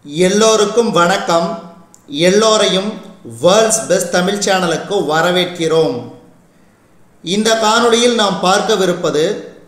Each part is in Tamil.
எல்லோருக்கும் வணக்கம் எல்லோரையும் வேர்ல்ட்ஸ் பெஸ்ட் தமிழ் சேனலுக்கு வரவேற்கிறோம் இந்த காணொளியில் நாம் பார்க்கவிருப்பது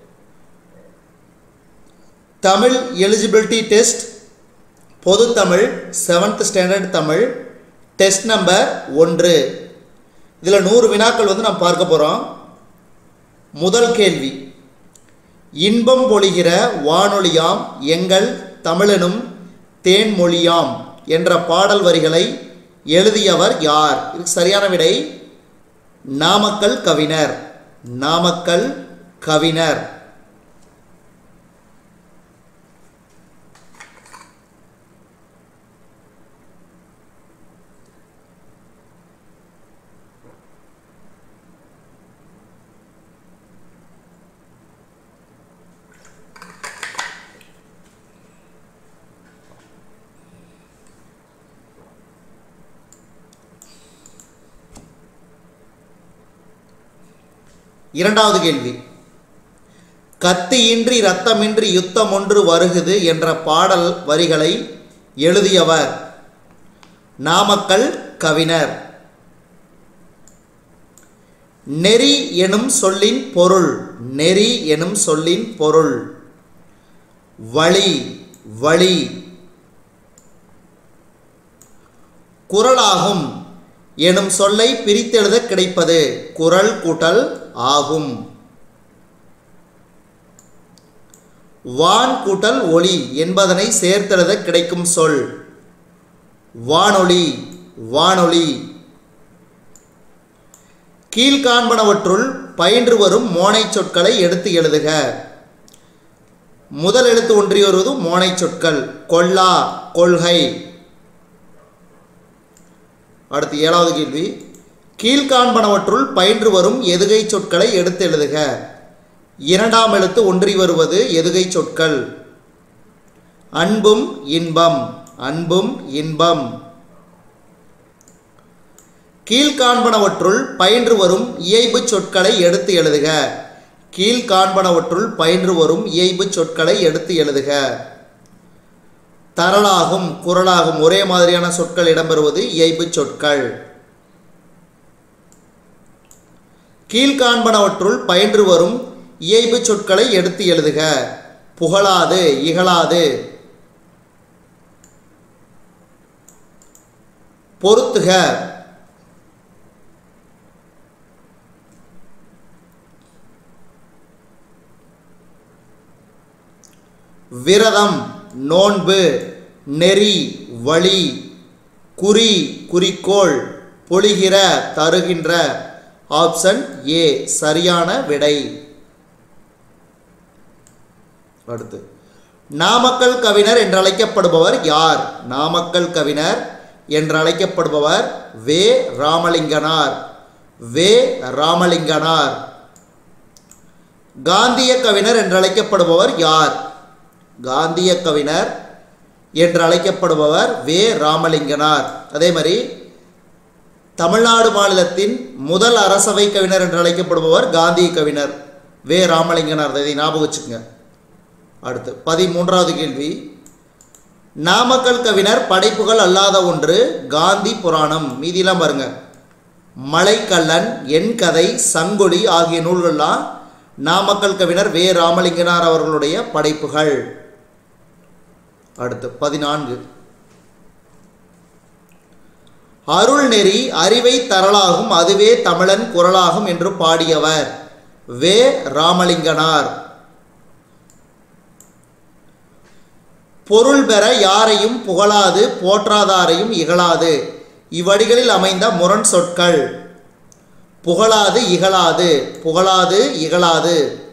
தமிழ் எலிஜிபிலிட்டி டெஸ்ட் பொது Tamil seventh standard Tamil test number ஒன்று இதில் நூறு வினாக்கள் வந்து நாம் பார்க்க போகிறோம் முதல் கேள்வி இன்பம் பொழிகிற வானொலியாம் எங்கள் தமிழனும் தேன்மொழியாம் என்ற பாடல் வரிகளை எழுதியவர் யார் இதுக்கு சரியான விடை நாமக்கல் கவிஞர் நாமக்கல் கவிஞர் இரண்டாவது கேள்வி கத்தியின்றி இரத்தமின்றி யுத்தம் ஒன்று வருகுது என்ற பாடல் வரிகளை எழுதியவர் நாமக்கல் கவிஞர் நெறி எனும் சொல்லின் பொருள் நெறி எனும் சொல்லின் பொருள் வழி வழி குரலாகும் எனும் சொல்லை பிரித்தெழுத கிடைப்பது குரல் கூட்டல் ஆகும் வான் கூட்டல் ஒளி என்பதனை சேர்த்தெழுத கிடைக்கும் சொல் வானொலி வானொலி கீழ்காண்பனவற்றுள் பயின்று வரும் மோனை சொற்களை எடுத்து எழுதுக முதல் எழுத்து ஒன்றி வருவது மோனை சொற்கள் கொல்லா கொள்கை அடுத்து ஏழாவது கேள்வி கீழ்காண்பனவற்றுள் பயின்று வரும் எதுகை சொற்களை எடுத்து எழுதுக இரண்டாம் எழுத்து ஒன்றி வருவது எதுகை சொற்கள் அன்பும் இன்பம் அன்பும் இன்பம் கீழ்காண்பனவற்றுள் பயின்று வரும் இயைபு சொற்களை எடுத்து எழுதுக கீழ்காண்பனவற்றுள் பயின்று வரும் இயைபு சொற்களை எடுத்து எழுதுக தரலாகும் குரலாகும் ஒரே மாதிரியான சொற்கள் இடம்பெறுவது இயைபு சொற்கள் கீழ்காண்பனவற்றுள் பயின்று வரும் இயைபு சொற்களை எடுத்து எழுதுக புகழாது இகழாது பொருத்துக விரதம் நோன்பு நெறி வழி குறி குறிக்கோள் பொழிகிற தருகின்ற ஆப்ஷன் ஏ சரியான விடை அடுத்து நாமக்கல் கவிஞர் என்றழைக்கப்படுபவர் யார் நாமக்கல் கவிஞர் என்றழைக்கப்படுபவர் வே ராமலிங்கனார் வே ராமலிங்கனார் காந்திய கவிஞர் என்றழைக்கப்படுபவர் யார் காந்திய கவிஞர் என்று அழைக்கப்படுபவர் வே ராமலிங்கனார் அதே மாதிரி தமிழ்நாடு மாநிலத்தின் முதல் அரசவை கவிஞர் என்று அழைக்கப்படுபவர் காந்திய கவிஞர் வே ராமலிங்கனார் இதை ஞாபகம் வச்சுக்கோங்க அடுத்து பதிமூன்றாவது கேள்வி நாமக்கல் கவிஞர் படைப்புகள் அல்லாத ஒன்று காந்தி புராணம் மீதிலாம் பாருங்க மலைக்கல்லன் என் கதை சங்கொலி ஆகிய நூல்கள்லாம் நாமக்கல் கவிஞர் வே ராமலிங்கனார் அவர்களுடைய படைப்புகள் அடுத்து பதினான்கு அருள் நெறி அறிவை தரலாகும் அதுவே தமிழன் குரலாகும் என்று பாடியவர் வே ராமலிங்கனார் பொருள் பெற யாரையும் புகழாது போற்றாதாரையும் இகழாது இவ்வடிகளில் அமைந்த முரண் சொற்கள் புகழாது இகழாது புகழாது இகழாது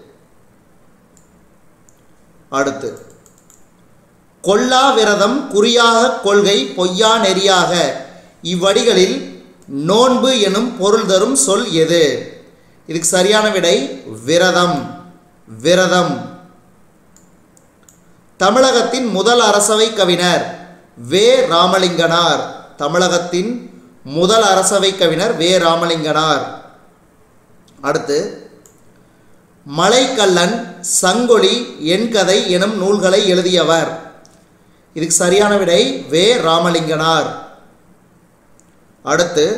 அடுத்து கொல்லா விரதம் குறியாக கொள்கை பொய்யா நெறியாக இவ்வடிகளில் நோன்பு எனும் பொருள் தரும் சொல் எது இதுக்கு சரியான விடை விரதம் விரதம் தமிழகத்தின் முதல் அரசவை கவிஞர் வே ராமலிங்கனார் தமிழகத்தின் முதல் அரசவை கவிஞர் வே ராமலிங்கனார் அடுத்து மலைக்கல்லன் சங்கொலி என் கதை எனும் நூல்களை எழுதியவர் இதுக்கு சரியான விடை வே ராமலிங்கனார் அடுத்து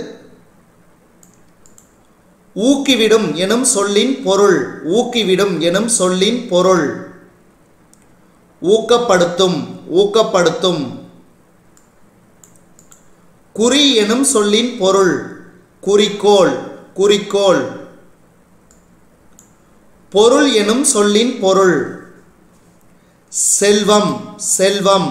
ஊக்கிவிடும் எனும் சொல்லின் பொருள் ஊக்கிவிடும் எனும் சொல்லின் பொருள் ஊக்கப்படுத்தும் ஊக்கப்படுத்தும் குறி எனும் சொல்லின் பொருள் குறிக்கோள் குறிக்கோள் பொருள் எனும் சொல்லின் பொருள் செல்வம் செல்வம்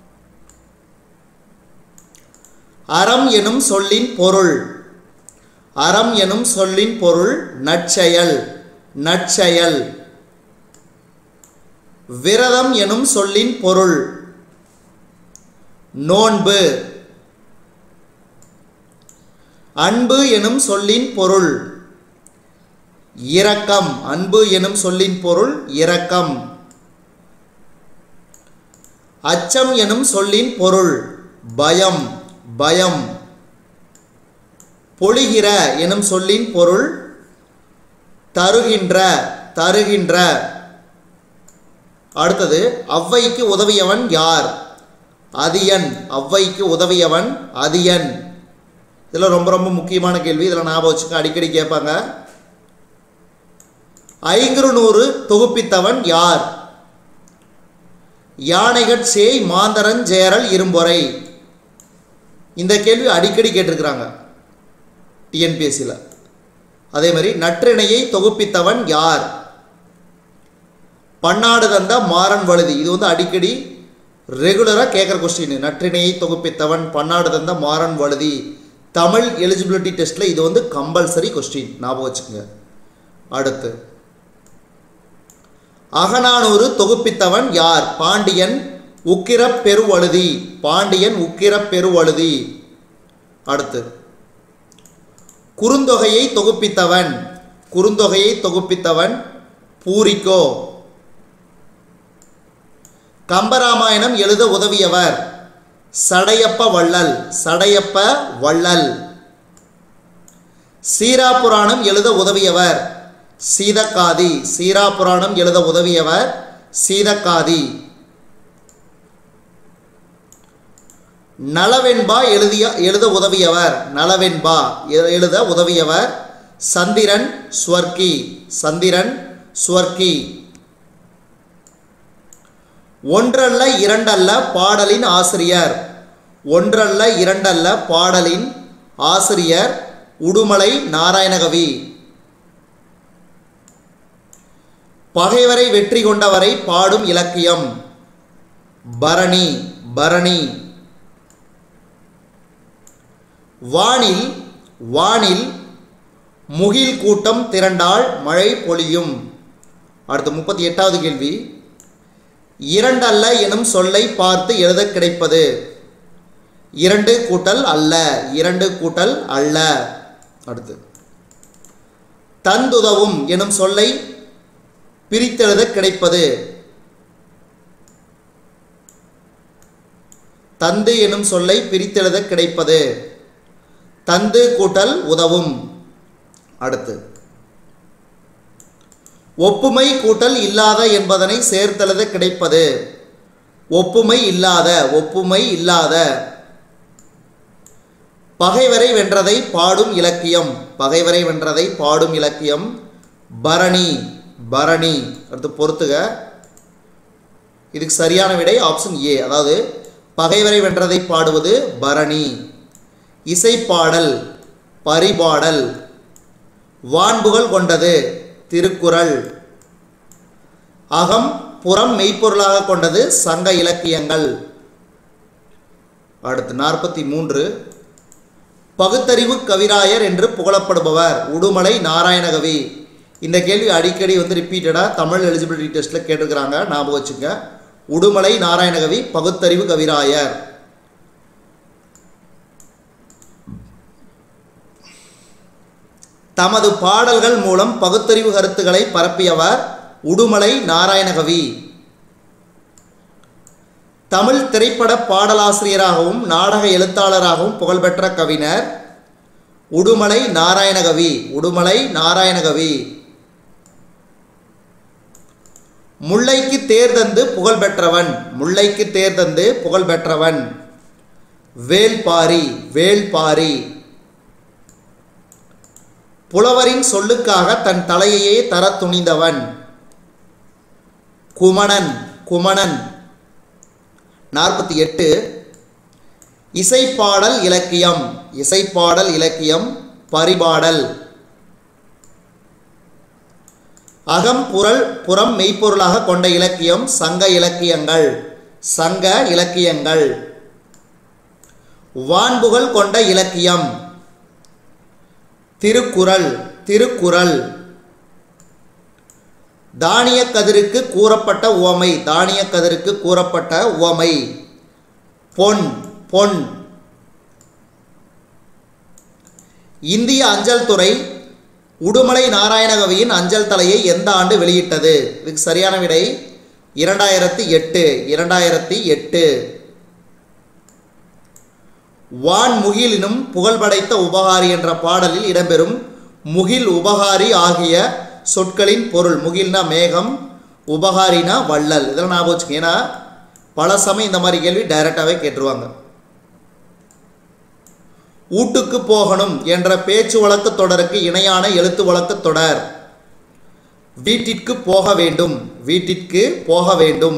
அறம் எனும் சொல்லின் பொருள் அறம் எனும் சொல்லின் பொருள் நற்செயல் நற்செயல் விரதம் எனும் சொல்லின் பொருள் நோன்பு அன்பு எனும் சொல்லின் பொருள் இரக்கம் அன்பு எனும் சொல்லின் பொருள் இரக்கம் அச்சம் எனும் சொல்லின் பொருள் பயம் பயம் பொழிகிற எனும் சொல்லின் பொருள் தருகின்ற தருகின்ற அடுத்தது அவ்வைக்கு உதவியவன் யார் அதியன் அவ்வைக்கு உதவியவன் அதியன் இதில் ரொம்ப ரொம்ப முக்கியமான கேள்வி இதில் ஞாபகம் வச்சுக்க அடிக்கடி கேட்பாங்க ஐங்குறு நூறு தொகுப்பித்தவன் யார் யானைகட் சேய் மாந்தரன் ஜேரல் இரும்பொறை இந்த கேள்வி அடிக்கடி கேட்டிருக்கிறாங்க டிஎன்பிஎஸ்சியில் அதே மாதிரி நற்றிணையை தொகுப்பித்தவன் யார் பன்னாடு தந்த மாறன் வழுதி இது வந்து அடிக்கடி ரெகுலராக கேட்குற கொஸ்டின் நற்றிணையை தொகுப்பித்தவன் பன்னாடு தந்த மாறன் வழுதி தமிழ் எலிஜிபிலிட்டி டெஸ்ட்டில் இது வந்து கம்பல்சரி கொஸ்டின் ஞாபகம் வச்சுக்கோங்க அடுத்து அகநானூறு தொகுப்பித்தவன் யார் பாண்டியன் உக்கிர பெருவழுதி பாண்டியன் உக்கிர பெருவழுதி அடுத்து குறுந்தொகையை தொகுப்பித்தவன் குறுந்தொகையை தொகுப்பித்தவன் பூரிக்கோ கம்பராமாயணம் எழுத உதவியவர் சடையப்ப வள்ளல் சடையப்ப வள்ளல் சீரா புராணம் எழுத உதவியவர் சீதக்காதி சீரா புராணம் எழுத உதவியவர் சீதக்காதி நலவெண்பா எழுதிய எழுத உதவியவர் நலவெண்பா எ- எழுத உதவியவர் சந்திரன் ஸ்வர்கி சந்திரன் ஸ்வர்கி ஒன்றல்ல இரண்டல்ல பாடலின் ஆசிரியர் ஒன்றல்ல இரண்டல்ல பாடலின் ஆசிரியர் உடுமலை நாராயணகவி பகைவரை வெற்றி கொண்டவரை பாடும் இலக்கியம் பரணி பரணி வானில் வானில் முகில் கூட்டம் திரண்டால் மழை பொழியும் அடுத்து முப்பத்தி எட்டாவது கேள்வி இரண்டல்ல எனும் சொல்லை பார்த்து எழுத கிடைப்பது இரண்டு கூட்டல் அல்ல இரண்டு கூட்டல் அல்ல அடுத்து தந்துதவும் எனும் சொல்லை பிரித்தெழுத கிடைப்பது தந்து எனும் சொல்லை பிரித்தெழுத கிடைப்பது தந்து கூட்டல் உதவும் அடுத்து ஒப்புமை கூட்டல் இல்லாத என்பதனை சேர்த்தெழுத கிடைப்பது ஒப்புமை இல்லாத ஒப்புமை இல்லாத பகைவரை வென்றதை பாடும் இலக்கியம் பகைவரை வென்றதை பாடும் இலக்கியம் பரணி பரணி அடுத்து பொறுத்துக இதுக்கு சரியான விடை ஆப்ஷன் ஏ அதாவது பகைவரை வென்றதை பாடுவது பரணி இசைப்பாடல் பரிபாடல் வான்புகள் கொண்டது திருக்குறள் அகம் புறம் மெய்ப்பொருளாக கொண்டது சங்க இலக்கியங்கள் அடுத்து நாற்பத்தி மூன்று பகுத்தறிவு கவிராயர் என்று புகழப்படுபவர் உடுமலை நாராயணகவி இந்த கேள்வி அடிக்கடி வந்து ரிப்பீட்டடாக தமிழ் எலிஜிபிலிட்டி டெஸ்ட்டில் கேட்டிருக்கிறாங்க ஞாபகம் வச்சுங்க உடுமலை நாராயணகவி பகுத்தறிவு கவிராயர் தமது பாடல்கள் மூலம் பகுத்தறிவு கருத்துக்களை பரப்பியவர் உடுமலை நாராயணகவி தமிழ் திரைப்பட பாடலாசிரியராகவும் நாடக எழுத்தாளராகவும் புகழ்பெற்ற கவிஞர் உடுமலை நாராயணகவி உடுமலை நாராயணகவி முல்லைக்கு தேர்தந்து புகழ் பெற்றவன் முல்லைக்கு தேர்தந்து புகழ் பெற்றவன் வேல்பாரி வேல்பாரி புலவரின் சொல்லுக்காக தன் தலையையே தர துணிந்தவன் குமணன் குமணன் நாற்பத்தி எட்டு இசைப்பாடல் இலக்கியம் இசைப்பாடல் இலக்கியம் பரிபாடல் அகம் புறல் புறம் மெய்ப்பொருளாக கொண்ட இலக்கியம் சங்க இலக்கியங்கள் சங்க இலக்கியங்கள் வான்புகழ் கொண்ட இலக்கியம் திருக்குறள் திருக்குறள் தானிய கதிருக்கு கூறப்பட்ட உவமை தானிய கதிருக்கு கூறப்பட்ட உவமை பொன் பொன் இந்திய அஞ்சல் துறை உடுமலை நாராயணகவியின் அஞ்சல் தலையை எந்த ஆண்டு வெளியிட்டது இதுக்கு சரியான விடை இரண்டாயிரத்தி எட்டு இரண்டாயிரத்தி எட்டு வான் முகிலினும் புகழ்படைத்த உபகாரி என்ற பாடலில் இடம்பெறும் முகில் உபகாரி ஆகிய சொற்களின் பொருள் முகில்னா மேகம் உபகாரினா வள்ளல் இதெல்லாம் ஞாபகம் வச்சுக்கோங்க ஏன்னா பல சமயம் இந்த மாதிரி கேள்வி டைரக்டாகவே கேட்டுருவாங்க ஊட்டுக்கு போகணும் என்ற பேச்சு வழக்கு தொடருக்கு இணையான எழுத்து வழக்கு தொடர் வீட்டிற்கு போக வேண்டும் வீட்டிற்கு போக வேண்டும்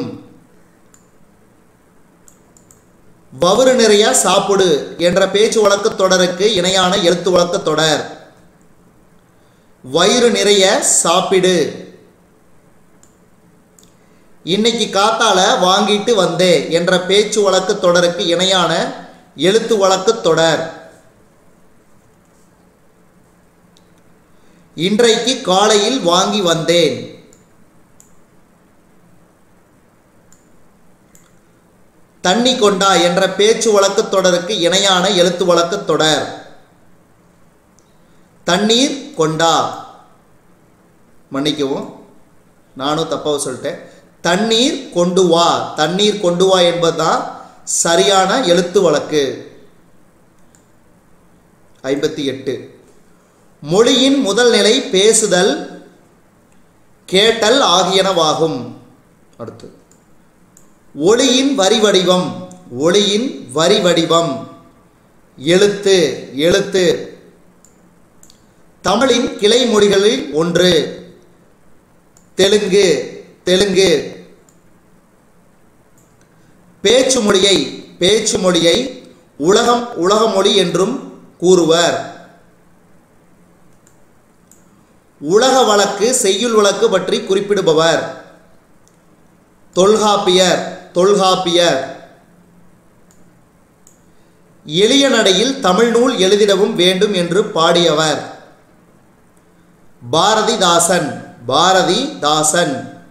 வவுறு நிறைய சாப்பிடு என்ற பேச்சு வழக்கு தொடருக்கு இணையான எழுத்து வழக்கு தொடர் வயிறு நிறைய சாப்பிடு இன்னைக்கு காத்தால வாங்கிட்டு வந்தேன் என்ற பேச்சு வழக்கு தொடருக்கு இணையான எழுத்து வழக்கு தொடர் இன்றைக்கு காலையில் வாங்கி வந்தேன் தண்ணி கொண்டா என்ற பேச்சு வழக்கு தொடருக்கு இணையான எழுத்து வழக்கு தொடர் தண்ணீர் கொண்டா மன்னிக்கவும் நானும் தப்பாக சொல்லிட்டேன் தண்ணீர் கொண்டு வா தண்ணீர் கொண்டு வா என்பதுதான் சரியான எழுத்து வழக்கு ஐம்பத்தி எட்டு மொழியின் முதல் நிலை பேசுதல் கேட்டல் ஆகியனவாகும் அடுத்து ஒளியின் வரி வடிவம் ஒளியின் வரி வடிவம் எழுத்து எழுத்து தமிழின் கிளை மொழிகளில் ஒன்று தெலுங்கு தெலுங்கு பேச்சு மொழியை பேச்சு மொழியை உலகம் உலக மொழி என்றும் கூறுவர் உலக வழக்கு செய்யுள் வழக்கு பற்றி குறிப்பிடுபவர் தொல்காப்பியர் தொல்காப்பியர் எளிய நடையில் தமிழ் நூல் எழுதிடவும் வேண்டும் என்று பாடியவர் பாரதிதாசன் பாரதிதாசன்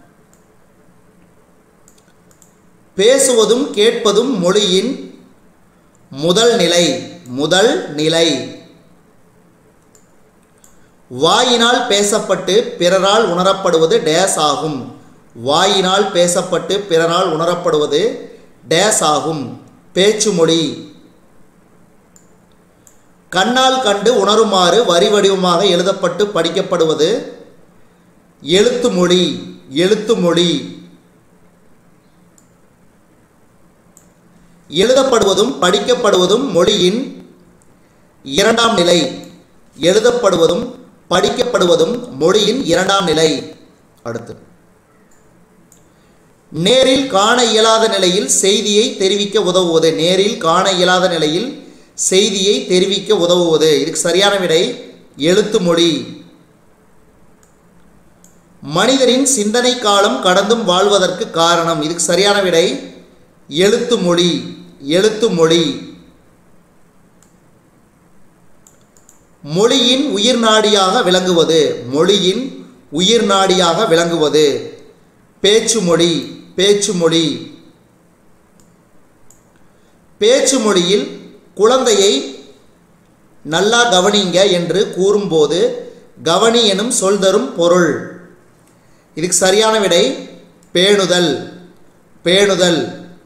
பேசுவதும் கேட்பதும் மொழியின் முதல் நிலை முதல் நிலை வாயினால் பேசப்பட்டு பிறரால் உணரப்படுவது டேஸ் ஆகும் வாயினால் பேசப்பட்டு பிறரால் உணரப்படுவது டேஸ் ஆகும் பேச்சு மொழி கண்ணால் கண்டு உணருமாறு வரி வடிவமாக எழுதப்பட்டு படிக்கப்படுவது எழுத்து மொழி எழுத்து மொழி எழுதப்படுவதும் படிக்கப்படுவதும் மொழியின் இரண்டாம் நிலை எழுதப்படுவதும் படிக்கப்படுவதும் மொழியின் இரண்டாம் நிலை அடுத்து நேரில் காண இயலாத நிலையில் செய்தியை தெரிவிக்க உதவுவது நேரில் காண இயலாத நிலையில் செய்தியை தெரிவிக்க உதவுவது இதுக்கு சரியான விடை எழுத்து மொழி மனிதரின் சிந்தனை காலம் கடந்தும் வாழ்வதற்கு காரணம் இதுக்கு சரியான விடை எழுத்து மொழி எழுத்து மொழி மொழியின் உயிர் நாடியாக விளங்குவது மொழியின் உயிர் நாடியாக விளங்குவது பேச்சு மொழி பேச்சு மொழி பேச்சு மொழியில் குழந்தையை நல்லா கவனிங்க என்று கூறும்போது கவனி எனும் சொல் தரும் பொருள் இதுக்கு சரியான விடை பேணுதல் பேணுதல்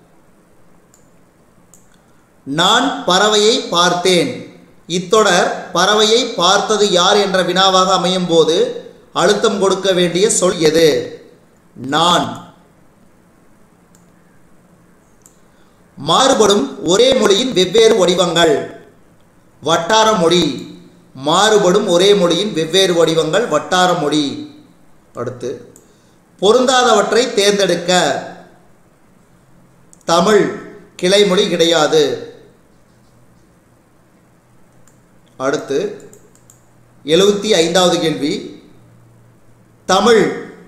நான் பறவையை பார்த்தேன் இத்தொடர் பறவையை பார்த்தது யார் என்ற வினாவாக அமையும் போது அழுத்தம் கொடுக்க வேண்டிய சொல் எது நான் மாறுபடும் ஒரே மொழியின் வெவ்வேறு வடிவங்கள் வட்டார மொழி மாறுபடும் ஒரே மொழியின் வெவ்வேறு வடிவங்கள் வட்டார மொழி அடுத்து பொருந்தாதவற்றை தேர்ந்தெடுக்க தமிழ் கிளைமொழி கிடையாது அடுத்து எழுபத்தி ஐந்தாவது கேள்வி தமிழ்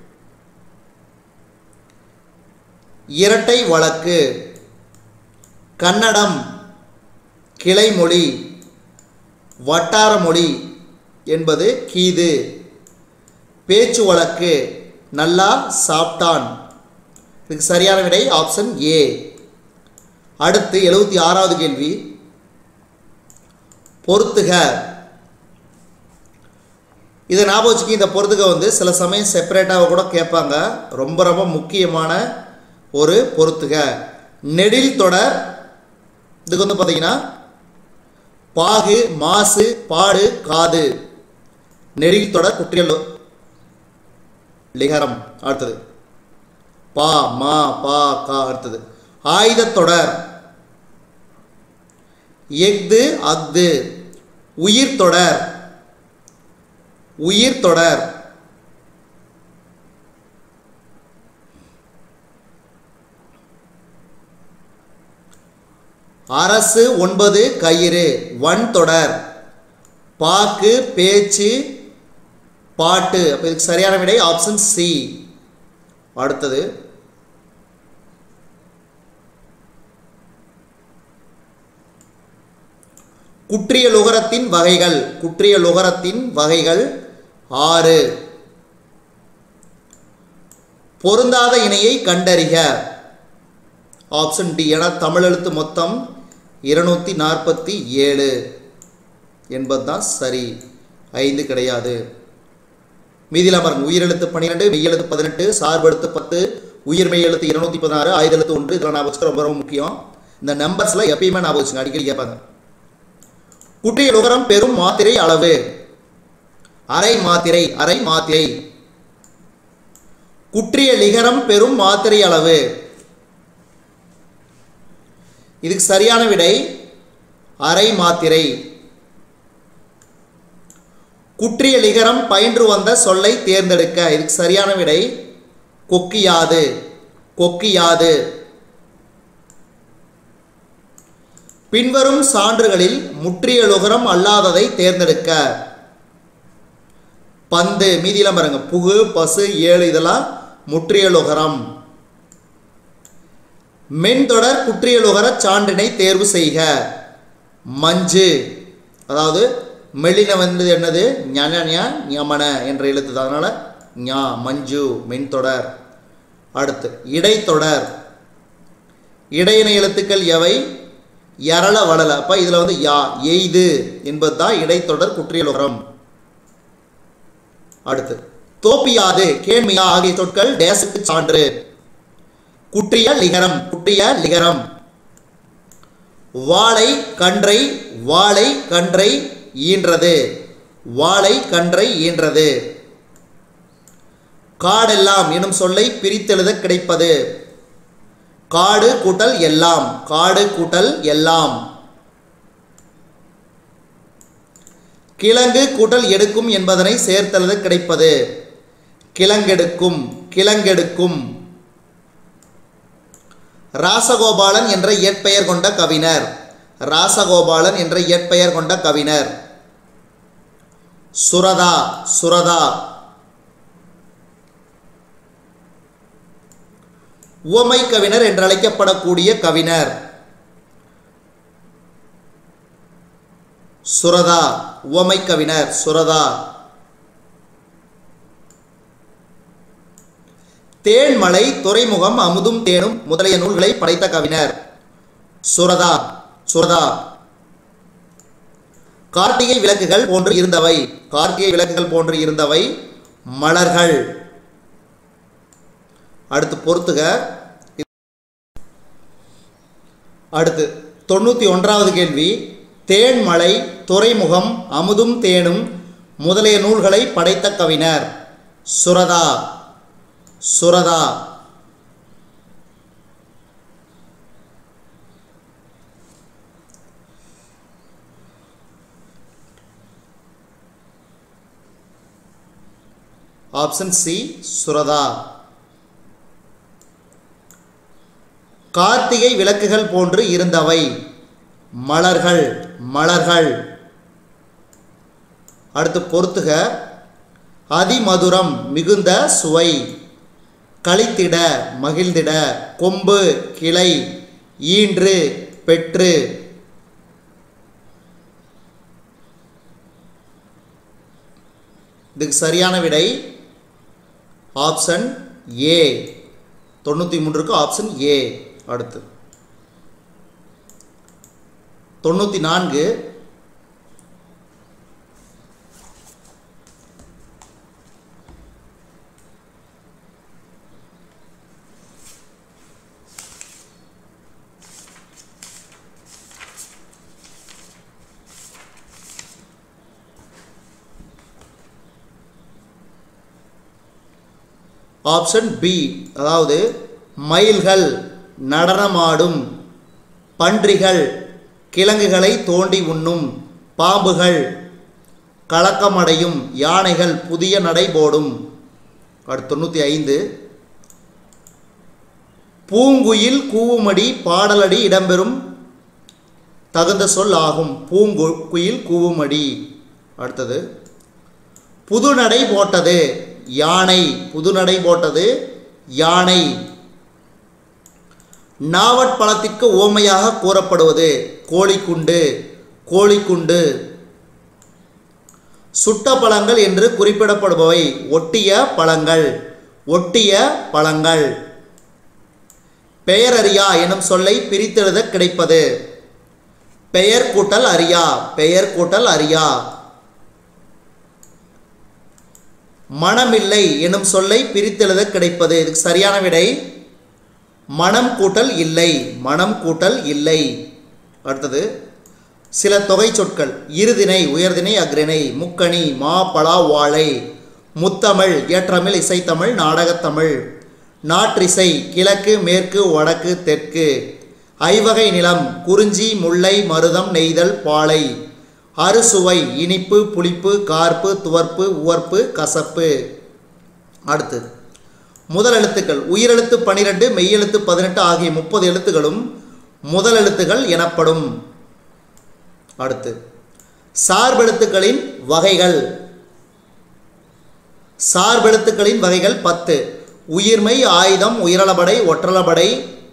இரட்டை வழக்கு கன்னடம் கிளைமொழி வட்டார மொழி என்பது கீது பேச்சு வழக்கு நல்லா சாப்பிட்டான் இதுக்கு சரியான விடை ஆப்ஷன் ஏ அடுத்து எழுபத்தி ஆறாவது கேள்வி பொறுத்துக இதை ஞாபகம் வச்சுக்கி இந்த பொறுத்துக வந்து சில சமயம் செப்பரேட்டாக கூட கேட்பாங்க ரொம்ப ரொம்ப முக்கியமான ஒரு பொறுத்துக நெடில் தொடர் இதுக்கு வந்து பார்த்தீங்கன்னா பாகு மாசு பாடு காது நெடில் தொடர் குற்றியல் லிகரம் அடுத்தது பா மா பா கா அடுத்தது ஆயுதத் தொடர் எஃது அஃது உயிர் தொடர் உயிர் தொடர் அரசு ஒன்பது கயிறு வன் தொடர் பாக்கு பேச்சு பாட்டு அப்போ இதுக்கு சரியான விடை ஆப்ஷன் சி அடுத்தது குற்றிய லுகரத்தின் வகைகள் குற்றிய லுகரத்தின் வகைகள் ஆறு பொருந்தாத இணையை கண்டறிக ஆப்ஷன் டி என தமிழ் எழுத்து மொத்தம் இருநூத்தி நாற்பத்தி ஏழு என்பது தான் சரி ஐந்து கிடையாது மீதியில் பாருங்க உயிரெழுத்து பன்னிரெண்டு மெய்யெழுத்து பதினெட்டு சார்பு எழுத்து பத்து உயிர் மெய் எழுத்து இருநூத்தி பதினாறு ஆயுத எழுத்து ஒன்று இதெல்லாம் ஞாபகம் வச்சுக்க ரொம்ப ரொம்ப முக்கியம் இந்த நம்பர்ஸ்லாம் எப்பயுமே ஞாபகம் வச்சுங்க அடிக்கடி கேட்பாங்க குற்றிய லுகரம் பெரும் மாத்திரை அளவு அரை மாத்திரை அரை மாத்திரை குற்றிய லிகரம் பெரும் மாத்திரை அளவு இதுக்கு சரியான விடை அரை மாத்திரை குற்றிய லிகரம் பயின்று வந்த சொல்லை தேர்ந்தெடுக்க இதுக்கு சரியான விடை கொக்கியாது கொக்கியாது பின்வரும் சான்றுகளில் முற்றிய லுகரம் அல்லாததை தேர்ந்தெடுக்க பந்து மீதியெல்லாம் பாருங்க புகு பசு ஏழு இதெல்லாம் முற்றிய லுகரம் மென்தொடர் குற்றியலுகர சான்றினை தேர்வு செய்க மஞ்சு அதாவது மெல்லின வந்து என்னது ஞன ஞமன என்ற எழுத்து தான் அதனால ஞா மஞ்சு மென்தொடர் அடுத்து இடைத்தொடர் இடையின எழுத்துக்கள் எவை யரள வளல அப்ப இதுல வந்து யா எய்து என்பது தான் இடைத்தொடர் குற்றியலுகரம் அடுத்து தோப்பியாது கேண்மையா ஆகிய சொற்கள் டேசுக்கு சான்று குற்றிய லிகரம் குற்றிய லிகரம் வாழை கன்றை வாழை கன்றை ஈன்றது வாழை கன்றை ஈன்றது காடெல்லாம் எனும் சொல்லை பிரித்தெழுத கிடைப்பது காடு கூட்டல் எல்லாம் காடு கூட்டல் எல்லாம் கிழங்கு கூட்டல் எடுக்கும் என்பதனை சேர்த்தெழுத கிடைப்பது கிழங்கெடுக்கும் கிழங்கெடுக்கும் ராசகோபாலன் என்ற இயற்பெயர் கொண்ட கவிஞர் ராசகோபாலன் என்ற இயற்பெயர் கொண்ட கவிஞர் சுரதா சுரதா உவமை கவிஞர் என்றழைக்கப்படக்கூடிய கவிஞர் சுரதா உவமை கவிஞர் சுரதா தேன்மலை துறைமுகம் அமுதும் தேனும் முதலிய நூல்களை படைத்த கவிஞர் சுரதா சுரதா கார்த்திகை விளக்குகள் போன்று இருந்தவை கார்த்திகை விளக்குகள் போன்று இருந்தவை மலர்கள் அடுத்து பொறுத்துக அடுத்து தொண்ணூற்றி ஒன்றாவது கேள்வி தேன்மலை துறைமுகம் அமுதும் தேனும் முதலிய நூல்களை படைத்த கவிஞர் சுரதா சுரதா ஆப்ஷன் சி சுரதா கார்த்திகை விளக்குகள் போன்று இருந்தவை மலர்கள் மலர்கள் அடுத்து பொறுத்துக அதிமதுரம் மிகுந்த சுவை கழித்திட மகிழ்ந்திட கொம்பு கிளை ஈன்று பெற்று இதுக்கு சரியான விடை ஆப்ஷன் ஏ தொண்ணூற்றி மூன்றுக்கு ஆப்ஷன் ஏ அடுத்து தொண்ணூற்றி நான்கு ஆப்ஷன் பி அதாவது மயில்கள் நடனமாடும் பன்றிகள் கிழங்குகளை தோண்டி உண்ணும் பாம்புகள் கலக்கமடையும் யானைகள் புதிய நடை போடும் அடுத்து தொண்ணூற்றி ஐந்து பூங்குயில் கூவுமடி பாடலடி இடம்பெறும் தகுந்த சொல் ஆகும் பூங்கு குயில் கூவுமடி அடுத்தது புதுநடை போட்டது யானை புதுநடை போட்டது யானை நாவற்பழத்திற்கு ஓமையாக கூறப்படுவது கோழிக்குண்டு கோழிக்குண்டு சுட்ட பழங்கள் என்று குறிப்பிடப்படுபவை ஒட்டிய பழங்கள் ஒட்டிய பழங்கள் பெயரறியா எனும் சொல்லை பிரித்தெழுத கிடைப்பது பெயர் கூட்டல் அறியா பெயர் கூட்டல் அறியா மனமில்லை எனும் சொல்லை பிரித்தெழுத கிடைப்பது இதுக்கு சரியான விடை மனம் கூட்டல் இல்லை மனம் கூட்டல் இல்லை அடுத்தது சில தொகை சொற்கள் இருதினை உயர்தினை அக்ரிணை முக்கணி மா பலா வாழை முத்தமிழ் ஏற்றமிழ் இசைத்தமிழ் நாடகத்தமிழ் நாற்றிசை கிழக்கு மேற்கு வடக்கு தெற்கு ஐவகை நிலம் குறிஞ்சி முல்லை மருதம் நெய்தல் பாலை அறுசுவை இனிப்பு புளிப்பு கார்ப்பு துவர்ப்பு உவர்ப்பு கசப்பு அடுத்து முதல் எழுத்துக்கள் உயிரெழுத்து பனிரெண்டு மெய்யெழுத்து பதினெட்டு ஆகிய முப்பது எழுத்துகளும் முதல் எழுத்துகள் எனப்படும் அடுத்து சார்பெழுத்துக்களின் வகைகள் சார்பெழுத்துக்களின் வகைகள் பத்து உயிர்மை ஆயுதம் உயிரளபடை ஒற்றளபடை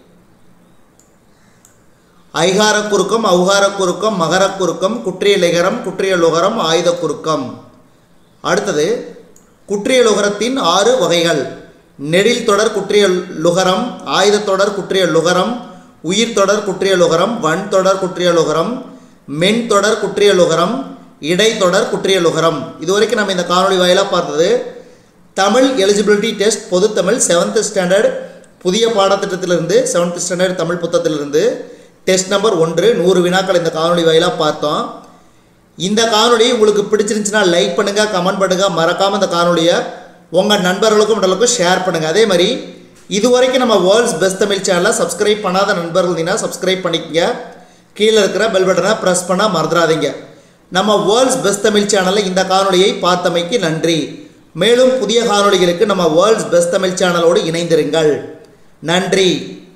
ஐகார குறுக்கம் ஔகார குறுக்கம் மகர குறுக்கம் குற்றிய லிகரம் குற்றிய லுகரம் ஆயுத குறுக்கம் அடுத்தது குற்றிய லுகரத்தின் ஆறு வகைகள் நெடில் தொடர் குற்றிய லுகரம் ஆயுத தொடர் குற்றிய லுகரம் உயிர் தொடர் குற்றிய லுகரம் வன் தொடர் குற்றிய லுகரம் மென் தொடர் குற்றிய லுகரம் இடைத்தொடர் குற்றிய லுகரம் இதுவரைக்கும் நம்ம இந்த காணொளி வாயிலாக பார்த்தது தமிழ் எலிஜிபிலிட்டி டெஸ்ட் பொதுத்தமிழ் செவன்த் ஸ்டாண்டர்ட் புதிய பாடத்திட்டத்திலிருந்து செவன்த் ஸ்டாண்டர்ட் தமிழ் புத்தகத்திலிருந்து டெஸ்ட் நம்பர் ஒன்று நூறு வினாக்கள் இந்த காணொளி வாயிலாக பார்த்தோம் இந்த காணொளி உங்களுக்கு பிடிச்சிருந்துச்சுன்னா லைக் பண்ணுங்கள் கமெண்ட் பண்ணுங்கள் மறக்காமல் இந்த காணொளியை உங்கள் நண்பர்களுக்கும் உடலுக்கும் ஷேர் பண்ணுங்கள் அதே மாதிரி இது வரைக்கும் நம்ம வேர்ல்ட்ஸ் பெஸ்ட் தமிழ் சேனலை சப்ஸ்கிரைப் பண்ணாத நண்பர்கள் இருந்தீங்கன்னா சப்ஸ்கிரைப் பண்ணிக்கங்க கீழே இருக்கிற பெல் பட்டனை ப்ரெஸ் பண்ண மறந்துடாதீங்க நம்ம வேர்ல்ட்ஸ் பெஸ்ட் தமிழ் சேனலில் இந்த காணொளியை பார்த்தமைக்கு நன்றி மேலும் புதிய காணொளிகளுக்கு நம்ம வேர்ல்ட்ஸ் பெஸ்ட் தமிழ் சேனலோடு இணைந்திருங்கள் நன்றி